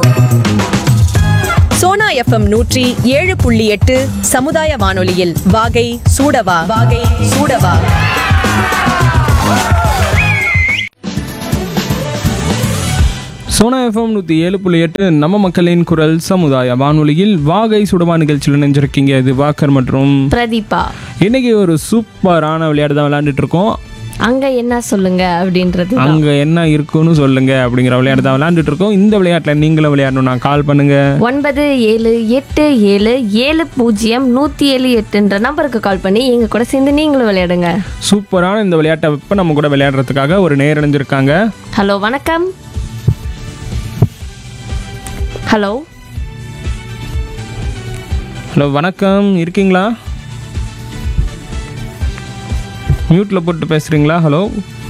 Sona FM நூற்றி ஏழு புள்ளி எட்டு சமுதாய வானொலியில் வாகை சூடவா வாகை சூடவா சோனா எஃப்எம் நூற்றி ஏழு புள்ளி எட்டு நம்ம மக்களின் குரல் சமுதாய வானொலியில் வாகை சுடவா நிகழ்ச்சியில் நினைஞ்சிருக்கீங்க இது வாக்கர் மற்றும் பிரதீபா இன்னைக்கு ஒரு சூப்பரான விளையாட்டு தான் விளையாண்டுட்டு இருக்கோம் அங்க என்ன சொல்லுங்க அப்படின்றது தான். அங்க என்ன இருக்குன்னு சொல்லுங்க அப்படிங்கிற விளையாட்டு தான் விளையாண்டுட்டு இருக்கோம் இந்த விளையாட்டில் நீங்களும் விளையாடணும்னா கால் பண்ணுங்க ஒன்பது ஏழு எட்டு ஏழு ஏழு பூஜ்ஜியம் நூத்தி ஏழு எட்டுன்ற நம்பருக்கு கால் பண்ணி எங்க கூட சேர்ந்து நீங்களும் விளையாடுங்க சூப்பரான இந்த விளையாட்டை இப்போ நம்ம கூட விளையாடுறதுக்காக ஒரு நேர் அடைஞ்சிருக்காங்க ஹலோ வணக்கம் ஹலோ ஹலோ வணக்கம் இருக்கீங்களா மியூட்டில் போட்டு பேசுகிறீங்களா ஹலோ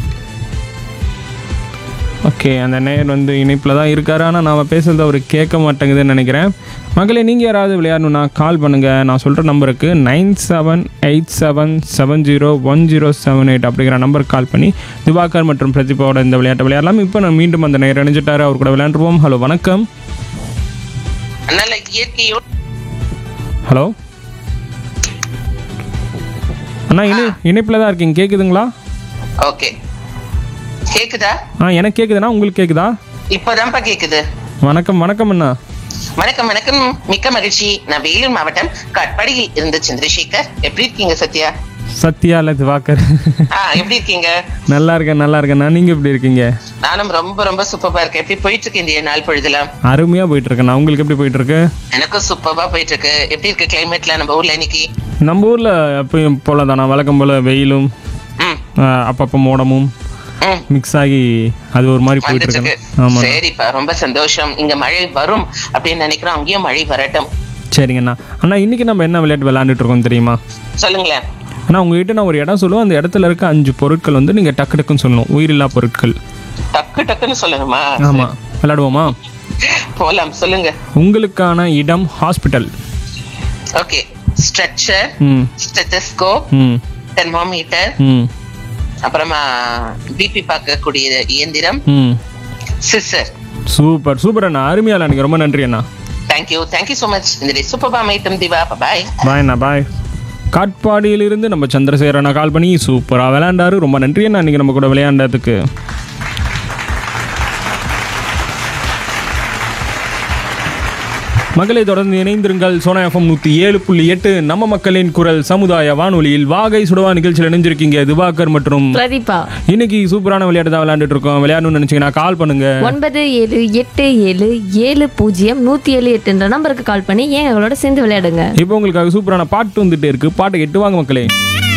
ஓகே அந்த நேர் வந்து இணைப்பில் தான் இருக்காரு ஆனால் நாம் பேசுறது அவர் கேட்க மாட்டேங்குதுன்னு நினைக்கிறேன் மகளே நீங்கள் யாராவது விளையாடணும்னா கால் பண்ணுங்கள் நான் சொல்கிற நம்பருக்கு nine seven eight seven seven zero one zero seven eight அப்படிங்கிற நம்பருக்கு கால் பண்ணி திவாகர் மற்றும் பிரதீபாவோட இந்த விளையாட்டை விளையாடலாம் இப்போ நான் மீண்டும் அந்த நேர் அணிஞ்சிட்டாரு அவர் கூட விளையாண்டுருவோம் ஹலோ வணக்கம் நல்ல இயற்கையோடு ஹலோ அண்ணா இணை இணைப்பில் தான் இருக்கீங்க கேட்குதுங்களா ஓகே கேக்குதா ஆ எனக்கு கேட்குதுண்ணா உங்களுக்கு கேட்குதா இப்பதான்ப்பா கேக்குது வணக்கம் வணக்கம் அண்ணா வணக்கம் வணக்கம் மிக்க மகிழ்ச்சி நான் வேலூர் மாவட்டம் காட்பாடியில் இருந்து சந்திரசேகர் எப்படி இருக்கீங்க சத்யா சத்யா இல்லை திவாகர் ஆ எப்படி இருக்கீங்க நல்லா இருக்கேன் நல்லா இருக்கேண்ணா நீங்கள் எப்படி இருக்கீங்க நானும் ரொம்ப ரொம்ப சூப்பரா இருக்கேன் எப்படி போயிட்டு இருக்கு இந்த நாள் பொழுதுலாம் அருமையாக போயிட்டு இருக்கேண்ணா உங்களுக்கு எப்படி போயிட்டு இருக்கு எனக்கும் சூப்பரா போயிட்டு இருக்கு எப்படி இருக்கு கிளைமேட்ல நம்ம ஊர்ல இன்னைக்கு நம்ம ஊரில் எப்பயும் போல தானா வழக்கம் போல் வெயிலும் ம் ஆ, அப்பப்போ மோடமும் ம் மிக்ஸ் ஆகி அது ஒரு மாதிரி போயிட்டு வந்துட்டு இருக்கு இருக்கு ஆமாம் சரிப்பா ரொம்ப சந்தோஷம் இங்க மழை வரும் அப்படின்னு நினைக்கிறோம் அங்கேயும் மழை வரட்டும் சரிங்கண்ணா அண்ணா இன்னைக்கு நம்ம என்ன விளையாட்டு விளையாண்டுட்டு இருக்கோம் தெரியுமா சொல்லுங்களேன் அண்ணா உங்ககிட்ட நான் ஒரு இடம் சொல்லுவேன் அந்த இடத்துல இருக்க அஞ்சு பொருட்கள் வந்து நீங்கள் டக்கு டக்குன்னு சொல்லணும் உயிரில்லா பொருட்கள் டக்கு டக்குன்னு சொல்லணுமா ஆமாம் விளையாடுவோமா போலாம் சொல்லுங்க உங்களுக்கான இடம் ஹாஸ்பிட்டல் ஓகே ஸ்ட்ரெச்சர் ம் ஸ்டெத்தஸ்கோப் ம் தெர்மோமீட்டர் ம் அப்புறமா பிபி பார்க்கக்கூடிய இயந்திரம் ம் சிஸ்டர் சூப்பர் சூப்பர் அண்ணா அருமையா எனக்கு ரொம்ப நன்றி அண்ணா தேங்க்யூ தேங்க்யூ ஸோ மச் இந்த சூப்பர் அமைட்டம் திவா பாய் பாய் அண்ணா பாய் காட்பாடியிலிருந்து நம்ம சந்திரசேகர் அண்ணா கால் பண்ணி சூப்பராக விளையாண்டாரு ரொம்ப நன்றி அண்ணா இன்னைக்கு நம்ம கூட விளையாண்டதுக்கு மக்களை தொடர்ந்து இணைந்திருங்கள் சோனா எஃப்எம் நூற்றி ஏழு புள்ளி எட்டு நம்ம மக்களின் குரல் சமுதாய வானொலியில் வாகை சுடவா நிகழ்ச்சியில் இணைஞ்சிருக்கீங்க திவாகர் மற்றும் பிரதீபா இன்னைக்கு சூப்பரான விளையாட்டு தான் விளையாண்டுட்டு இருக்கோம் விளையாடணும்னு நினைச்சீங்கன்னா கால் பண்ணுங்க ஒன்பது ஏழு எட்டு ஏழு ஏழு பூஜ்ஜியம் நூத்தி ஏழு எட்டுன்ற நம்பருக்கு கால் பண்ணி எங்களோட சேர்ந்து விளையாடுங்க இப்போ உங்களுக்காக சூப்பரான பாட்டு வந்துட்டே இருக்கு பாட்டை கேட்டு வாங்க மக்களே